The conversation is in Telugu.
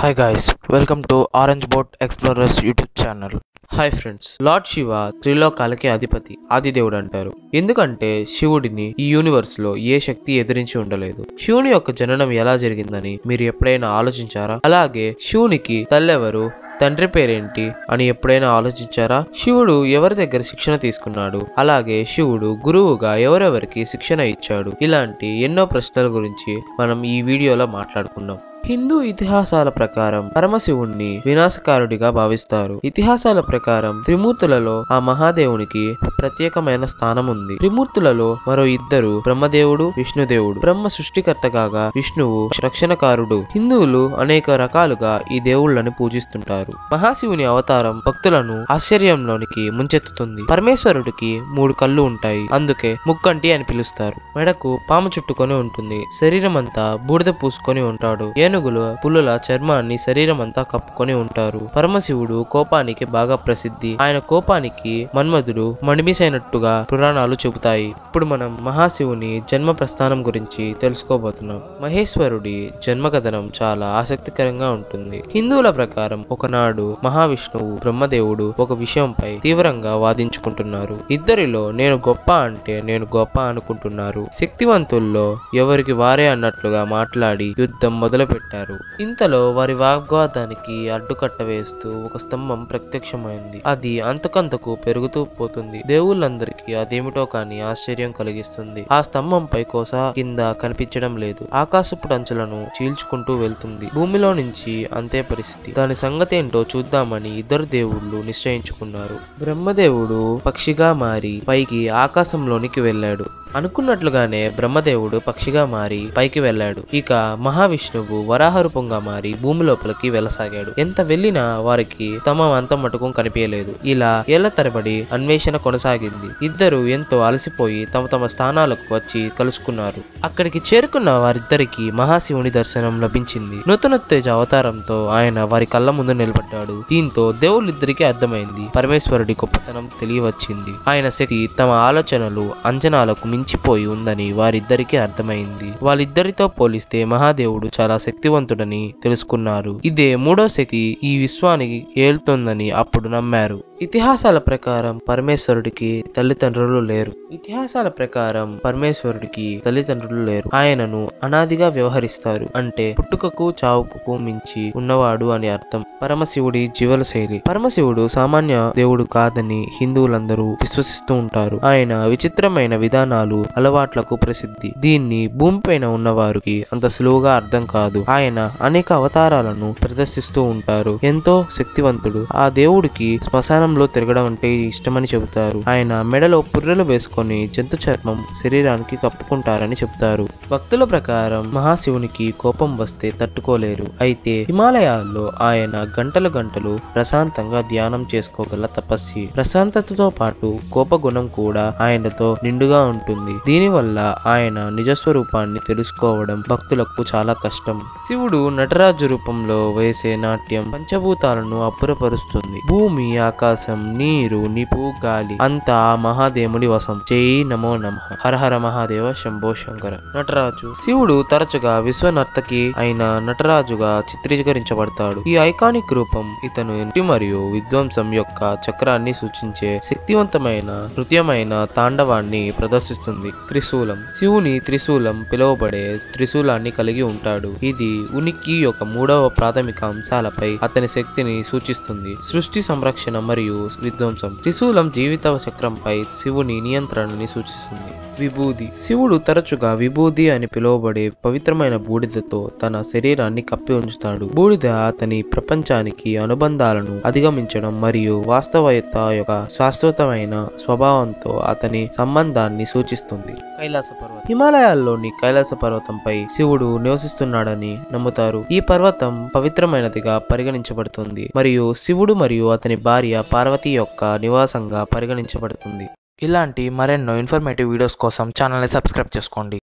Hi guys, welcome to Orange Boat Explorers YouTube channel. Hi friends lord Shiva త్రిలోకాలకి అధిపతి ఆదిదేవుడు అంటారు ఎందుకంటే శివుడిని ఈ యూనివర్స్ లో ఏ శక్తి ఎదిరించి ఉండలేదు శివుని యొక్క జననం ఎలా జరిగిందని మీరు ఎప్పుడైనా ఆలోచించారా అలాగే శివునికి తల్లెవరు తండ్రి పేరేంటి అని ఎప్పుడైనా ఆలోచించారా శివుడు ఎవరి దగ్గర శిక్షణ తీసుకున్నాడు అలాగే శివుడు గురువుగా ఎవరెవరికి శిక్షణ ఇచ్చాడు ఇలాంటి ఎన్నో ప్రశ్నల గురించి మనం ఈ వీడియోలో మాట్లాడుకుందాం హిందూ ఇతిహాసాల ప్రకారం పరమశివుణ్ణి వినాశకారుడిగా భావిస్తారు ఇతిహాసాల ప్రకారం త్రిమూర్తులలో ఆ మహాదేవునికి ప్రత్యేకమైన స్థానం ఉంది త్రిమూర్తులలో మరో ఇద్దరు బ్రహ్మదేవుడు విష్ణుదేవుడు బ్రహ్మ సృష్టికర్త కాగా విష్ణువు రక్షణకారుడు హిందువులు అనేక రకాలుగా ఈ దేవుళ్ళని పూజిస్తుంటారు మహాశివుని అవతారం భక్తులను ఆశ్చర్యంలోనికి ముంచెత్తుతుంది పరమేశ్వరుడికి మూడు కళ్ళు ఉంటాయి అందుకే ముక్కంటి అని పిలుస్తారు మెడకు పాము చుట్టుకొని ఉంటుంది శరీరం అంతా బూడిద పూసుకొని ఉంటాడు ఏనుగులు పులుల చర్మాన్ని శరీరం అంతా కప్పుకొని ఉంటారు పరమశివుడు కోపానికి బాగా ప్రసిద్ధి ఆయన కోపానికి మన్మధుడు మణిమిసైనట్టుగా పురాణాలు చెబుతాయి ఇప్పుడు మనం మహాశివుని జన్మ ప్రస్థానం గురించి తెలుసుకోబోతున్నాం మహేశ్వరుడి జన్మ కథనం చాలా ఆసక్తికరంగా ఉంటుంది హిందువుల ప్రకారం ఒకనాడు మహావిష్ణువు బ్రహ్మదేవుడు ఒక విషయంపై తీవ్రంగా వాదించుకుంటున్నారు ఇద్దరిలో నేను గొప్ప అంటే నేను గొప్ప అనుకుంటున్నారు శక్తివంతుల్లో ఎవరికి వారే అన్నట్లుగా మాట్లాడి యుద్ధం మొదలుపెట్టారు ఇంతలో వారి వాగ్వాదానికి అడ్డుకట్ట వేస్తూ ఒక స్తంభం ప్రత్యక్షమైంది అది అంతకంతకు పెరుగుతూ పోతుంది దేవుళ్ళందరికీ అదేమిటో కాని ఆశ్చర్యం కలిగిస్తుంది ఆ స్తంభంపై కోస కింద కనిపించడం లేదు ఆకాశపు అంచులను చీల్చుకుంటూ వెళ్తుంది భూమిలో నుంచి అంతే పరిస్థితి దాని సంగతి ఏంటో చూద్దామని ఇద్దరు దేవుళ్ళు నిశ్చయించుకున్నారు బ్రహ్మదేవుడు పక్షిగా మారి పైకి ఆకాశంలోనికి వెళ్ళాడు అనుకున్నట్లుగానే బ్రహ్మదేవుడు పక్షిగా మారి పైకి వెళ్ళాడు ఇక మహావిష్ణువు వరాహరూపంగా మారి భూమి లోపలికి వెళ్ళసాగాడు ఎంత వెళ్ళినా వారికి తమ అంత మటుకు కనిపించలేదు ఇలా ఏళ్ల తరబడి అన్వేషణ కొనసాగింది ఇద్దరు ఎంతో అలసిపోయి తమ తమ స్థానాలకు వచ్చి కలుసుకున్నారు అక్కడికి చేరుకున్న వారిద్దరికి మహాశివుని దర్శనం లభించింది నూతన తేజ అవతారంతో ఆయన వారి కళ్ళ ముందు నిలబడ్డాడు దీంతో దేవుళ్ళిద్దరికీ అర్థమైంది పరమేశ్వరుడి గొప్పతనం తెలియవచ్చింది ఆయన శక్తి తమ ఆలోచనలు అంచనాలకు మించిపోయి ఉందని వారిద్దరికీ అర్థమైంది వాళ్ళిద్దరితో పోలిస్తే మహాదేవుడు చాలా శక్తివంతుడని తెలుసుకున్నారు ఇదే మూడో శక్తి ఈ విశ్వానికి ఏలుతోందని అప్పుడు నమ్మారు ఇతిహాసాల ప్రకారం పరమేశ్వరుడికి తల్లిదండ్రులు లేరు ఇతిహాసాల ప్రకారం పరమేశ్వరుడికి తల్లిదండ్రులు లేరు ఆయనను అనాదిగా వ్యవహరిస్తారు అంటే పుట్టుకకు చావుకు మించి ఉన్నవాడు అని అర్థం పరమశివుడి జీవన శైలి పరమశివుడు సామాన్య దేవుడు కాదని హిందువులందరూ విశ్వసిస్తూ ఉంటారు ఆయన విచిత్రమైన విధానాలు అలవాట్లకు ప్రసిద్ధి దీన్ని భూమిపైన ఉన్నవారికి అంత సులువుగా అర్థం కాదు ఆయన అనేక అవతారాలను ప్రదర్శిస్తూ ఉంటారు ఎంతో శక్తివంతుడు ఆ దేవుడికి శ్మశానంలో తిరగడం అంటే ఇష్టమని చెబుతారు ఆయన మెడలో పుర్రెలు వేసుకొని జంతు చర్మం శరీరానికి కప్పుకుంటారని చెబుతారు భక్తుల ప్రకారం మహాశివునికి కోపం వస్తే తట్టుకోలేరు అయితే హిమాలయాల్లో ఆయన గంటలు గంటలు ప్రశాంతంగా ధ్యానం చేసుకోగల తపస్వి ప్రశాంతతతో పాటు కోపగుణం కూడా ఆయనతో నిండుగా ఉంటుంది దీనివల్ల ఆయన నిజస్వరూపాన్ని తెలుసుకోవడం భక్తులకు చాలా కష్టం శివుడు నటరాజు రూపంలో వేసే నాట్యం పంచభూతాలను అప్పురపరుస్తుంది భూమి ఆకాశం నీరు నిపు గాలి అంతా ఆ మహాదేవుని వశం చేయి నమో నమ హర హర మహాదేవ శంభో శంకర నటరాజు శివుడు తరచుగా విశ్వనర్తకి అయిన నటరాజుగా చిత్రీకరించబడతాడు ఈ ఐకానిక్ రూపం ఇతను ఇంటి మరియు విధ్వంసం యొక్క చక్రాన్ని సూచించే శక్తివంతమైన నృత్యమైన తాండవాన్ని ప్రదర్శిస్తుంది త్రిశూలం శివుని త్రిశూలం పిలువబడే త్రిశూలాన్ని కలిగి ఉంటాడు ఇది ఉనికి యొక్క మూడవ ప్రాథమిక అంశాలపై అతని శక్తిని సూచిస్తుంది సృష్టి సంరక్షణ మరియు విధ్వంసం త్రిశూలం జీవిత చక్రంపై శివుని నియంత్రణని సూచిస్తుంది విభూది శివుడు తరచుగా విభూది అని పిలువబడే పవిత్రమైన బూడిదతో తన శరీరాన్ని కప్పి ఉంచుతాడు బూడిద అతని ప్రపంచానికి అనుబంధాలను అధిగమించడం మరియు వాస్తవత యొక్క శాశ్వతమైన స్వభావంతో అతని సంబంధాన్ని సూచిస్తుంది కైలాస పర్వతం హిమాలయాల్లోని కైలాస పర్వతంపై శివుడు నివసిస్తున్నాడని నమ్ముతారు ఈ పర్వతం పవిత్రమైనదిగా పరిగణించబడుతుంది మరియు శివుడు మరియు అతని భార్య పార్వతి యొక్క నివాసంగా పరిగణించబడుతుంది ఇలాంటి మరెన్నో ఇన్ఫర్మేటివ్ వీడియోస్ కోసం ఛానల్ని సబ్స్క్రైబ్ చేసుకోండి